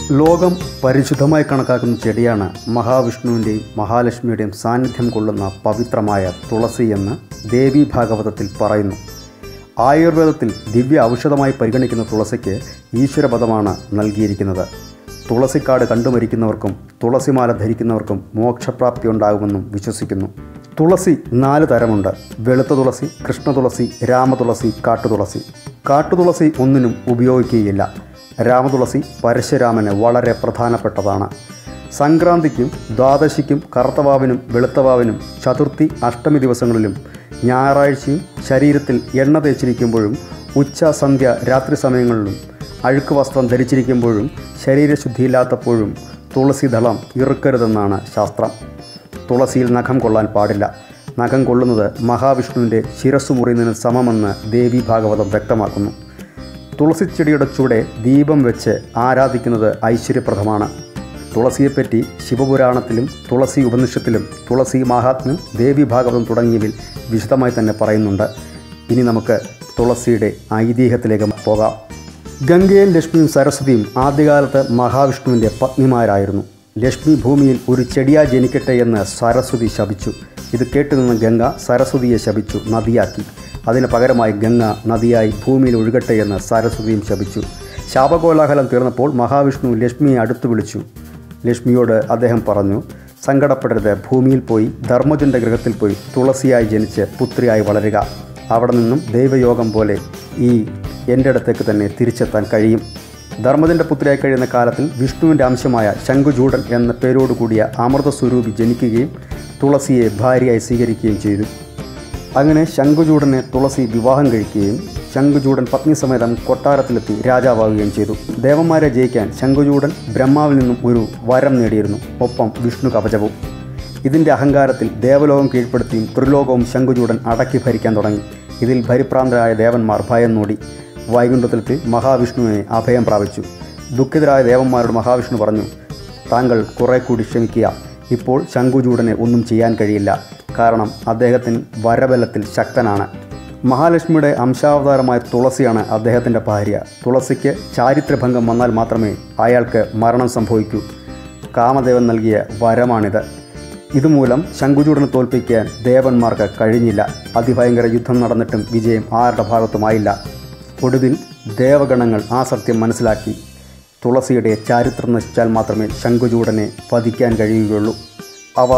ലോകം പരിശുദ്ധമായി കണക്കാക്കുന്ന ചെടിയാണ് മഹാവിഷ്ണുവിൻ്റെയും മഹാലക്ഷ്മിയുടെയും സാന്നിധ്യം കൊള്ളുന്ന പവിത്രമായ തുളസി എന്ന് ദേവി ഭാഗവതത്തിൽ പറയുന്നു ആയുർവേദത്തിൽ ദിവ്യ ഔഷധമായി പരിഗണിക്കുന്ന തുളസിക്ക് ഈശ്വരപദമാണ് നൽകിയിരിക്കുന്നത് തുളസിക്കാട് കണ്ടുമരിക്കുന്നവർക്കും തുളസിമാല ധരിക്കുന്നവർക്കും മോക്ഷപ്രാപ്തി ഉണ്ടാകുമെന്നും വിശ്വസിക്കുന്നു തുളസി നാല് തരമുണ്ട് വെളുത്ത തുളസി കൃഷ്ണതുളസി രാമതുളസി കാട്ടുതുളസി കാട്ടുതുളസി ഒന്നിനും ഉപയോഗിക്കുകയില്ല രാമതുളസി പരശുരാമന് വളരെ പ്രധാനപ്പെട്ടതാണ് സംക്രാന്തിക്കും ദ്വാദശിക്കും കറുത്തവാവിനും വെളുത്തവാവിനും ചതുർത്ഥി അഷ്ടമി ദിവസങ്ങളിലും ഞായറാഴ്ചയും ശരീരത്തിൽ എണ്ണ തേച്ചിരിക്കുമ്പോഴും ഉച്ച സന്ധ്യ രാത്രി സമയങ്ങളിലും അഴുക്ക് വസ്ത്രം ധരിച്ചിരിക്കുമ്പോഴും ശരീരശുദ്ധിയില്ലാത്തപ്പോഴും തുളസി ദളം ഇറുക്കരുതെന്നാണ് ശാസ്ത്രം തുളസിയിൽ നഖം കൊള്ളാൻ പാടില്ല നഖം കൊള്ളുന്നത് മഹാവിഷ്ണുവിൻ്റെ ശിരസ്സു മുറിയുന്നതിന് സമമെന്ന് ദേവി ഭാഗവതം വ്യക്തമാക്കുന്നു തുളസിച്ചെടിയുടെ ചുവടെ ദീപം വെച്ച് ആരാധിക്കുന്നത് ഐശ്വര്യപ്രദമാണ് തുളസിയെപ്പറ്റി ശിവപുരാണത്തിലും തുളസി ഉപനിഷത്തിലും തുളസി മഹാത്മ്യം ദേവി ഭാഗവതം തുടങ്ങിയവയിൽ വിശദമായി തന്നെ പറയുന്നുണ്ട് ഇനി നമുക്ക് തുളസിയുടെ ഐതിഹ്യത്തിലേക്ക് പോകാം ഗംഗയും ലക്ഷ്മിയും സരസ്വതിയും ആദ്യകാലത്ത് മഹാവിഷ്ണുവിൻ്റെ പത്നിമാരായിരുന്നു ലക്ഷ്മി ഭൂമിയിൽ ഒരു ചെടിയായി ജനിക്കട്ടെ എന്ന് സരസ്വതി ശപിച്ചു ഇത് കേട്ടുനിന്ന ഗംഗ സരസ്വതിയെ ശപിച്ചു നദിയാക്കി അതിന് പകരമായി ഗംഗ നദിയായി ഭൂമിയിൽ ഒഴുകട്ടെ എന്ന് സരസ്വതിയും ശപിച്ചു ശാപകോലാഹലം തീർന്നപ്പോൾ മഹാവിഷ്ണു ലക്ഷ്മിയെ അടുത്തു വിളിച്ചു ലക്ഷ്മിയോട് അദ്ദേഹം പറഞ്ഞു സങ്കടപ്പെടരുത് ഭൂമിയിൽ പോയി ധർമ്മജൻ്റെ ഗൃഹത്തിൽ പോയി തുളസിയായി ജനിച്ച് പുത്രിയായി വളരുക അവിടെ നിന്നും ദൈവയോഗം പോലെ ഈ എൻ്റെ അടുത്തേക്ക് തന്നെ തിരിച്ചെത്താൻ കഴിയും ധർമ്മജൻ്റെ പുത്രിയായി കഴിയുന്ന കാലത്തിൽ വിഷ്ണുവിൻ്റെ അംശമായ ശംഖുചൂടൻ എന്ന പേരോടുകൂടിയ അമൃതസ്വരൂപി ജനിക്കുകയും തുളസിയെ ഭാര്യയായി സ്വീകരിക്കുകയും ചെയ്തു അങ്ങനെ ശംഖുചൂടനെ തുളസി വിവാഹം കഴിക്കുകയും ശംഖുചൂടൻ പത്നിസമേതം കൊട്ടാരത്തിലെത്തി രാജാവാകുകയും ചെയ്തു ദേവന്മാരെ ജയിക്കാൻ ശംഖുചൂടൻ ബ്രഹ്മാവിൽ നിന്നും ഒരു വരം നേടിയിരുന്നു ഒപ്പം വിഷ്ണു കവചവും ഇതിൻ്റെ അഹങ്കാരത്തിൽ ദേവലോകം കീഴ്പ്പെടുത്തിയും ത്രിലോകവും ശംഖുചൂടൻ അടക്കി ഭരിക്കാൻ തുടങ്ങി ഇതിൽ ഭരിപ്രാന്തരായ ദേവന്മാർ ഭയം നോടി വൈകുണ്ഠത്തിലെത്തി മഹാവിഷ്ണുവിനെ അഭയം പ്രാപിച്ചു ദുഃഖിതരായ ദേവന്മാരോട് മഹാവിഷ്ണു പറഞ്ഞു താങ്കൾ കുറെ കൂടി ക്ഷമിക്കുക ഇപ്പോൾ ശംഖുചൂടനെ ഒന്നും ചെയ്യാൻ കഴിയില്ല കാരണം അദ്ദേഹത്തിന് വരബലത്തിൽ ശക്തനാണ് മഹാലക്ഷ്മിയുടെ അംശാവതാരമായ തുളസിയാണ് അദ്ദേഹത്തിൻ്റെ ഭാര്യ തുളസിക്ക് ചാരിത്രഭംഗം വന്നാൽ മാത്രമേ അയാൾക്ക് മരണം സംഭവിക്കൂ കാമദേവൻ നൽകിയ വരമാണിത് ഇതുമൂലം ശംഖുചൂടനെ തോൽപ്പിക്കാൻ ദേവന്മാർക്ക് കഴിഞ്ഞില്ല അതിഭയങ്കര യുദ്ധം നടന്നിട്ടും വിജയം ആരുടെ ഭാഗത്തുമായില്ല ഒടുവിൽ ദേവഗണങ്ങൾ ആ സത്യം മനസ്സിലാക്കി തുളസിയുടെ ചാരിത്രം നശിച്ചാൽ മാത്രമേ ശംഖുചൂടനെ വധിക്കാൻ കഴിയുകയുള്ളൂ അവർ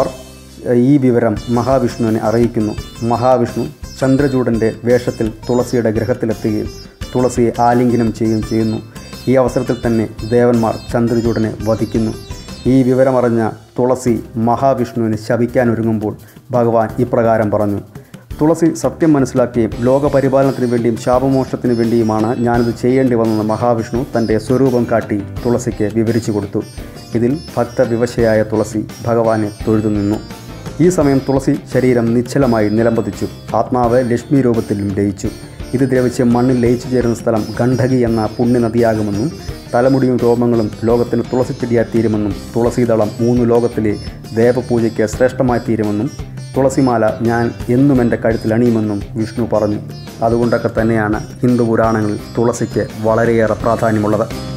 ഈ വിവരം മഹാവിഷ്ണുവിനെ അറിയിക്കുന്നു മഹാവിഷ്ണു ചന്ദ്രചൂടൻ്റെ വേഷത്തിൽ തുളസിയുടെ ഗൃഹത്തിലെത്തുകയും തുളസിയെ ആലിംഗനം ചെയ്യുകയും ചെയ്യുന്നു ഈ അവസരത്തിൽ തന്നെ ദേവന്മാർ ചന്ദ്രചൂടനെ വധിക്കുന്നു ഈ വിവരമറിഞ്ഞ തുളസി മഹാവിഷ്ണുവിനെ ശപിക്കാനൊരുങ്ങുമ്പോൾ ഭഗവാൻ ഇപ്രകാരം പറഞ്ഞു തുളസി സത്യം മനസ്സിലാക്കുകയും ലോകപരിപാലനത്തിന് വേണ്ടിയും ശാപമോക്ഷത്തിന് വേണ്ടിയുമാണ് ഞാനിത് ചെയ്യേണ്ടി വന്നെന്ന് മഹാവിഷ്ണു തൻ്റെ സ്വരൂപം കാട്ടി തുളസിക്ക് വിവരിച്ചു കൊടുത്തു ഇതിൽ ഭക്തവിവശയായ തുളസി ഭഗവാനെ തൊഴുതു നിന്നു ഈ സമയം തുളസി ശരീരം നിശ്ചലമായി നിലംപതിച്ചു ആത്മാവ് ലക്ഷ്മി രൂപത്തിലും ലയിച്ചു ഇത് ദ്രവിച്ച് മണ്ണിൽ ലയിച്ചു ചേരുന്ന സ്ഥലം ഗണ്ഡകി എന്ന പുണ്യനദിയാകുമെന്നും തലമുടിയും രോമങ്ങളും ലോകത്തിന് തുളസിച്ചെടിയായി തീരുമെന്നും തുളസീദളം മൂന്ന് ലോകത്തിലെ ദേവപൂജയ്ക്ക് ശ്രേഷ്ഠമായി തീരുമെന്നും തുളസിമാല ഞാൻ എന്നും എൻ്റെ കഴുത്തിൽ അണിയുമെന്നും വിഷ്ണു പറഞ്ഞു അതുകൊണ്ടൊക്കെ തന്നെയാണ് ഹിന്ദു പുരാണങ്ങളിൽ തുളസിക്ക് വളരെയേറെ പ്രാധാന്യമുള്ളത്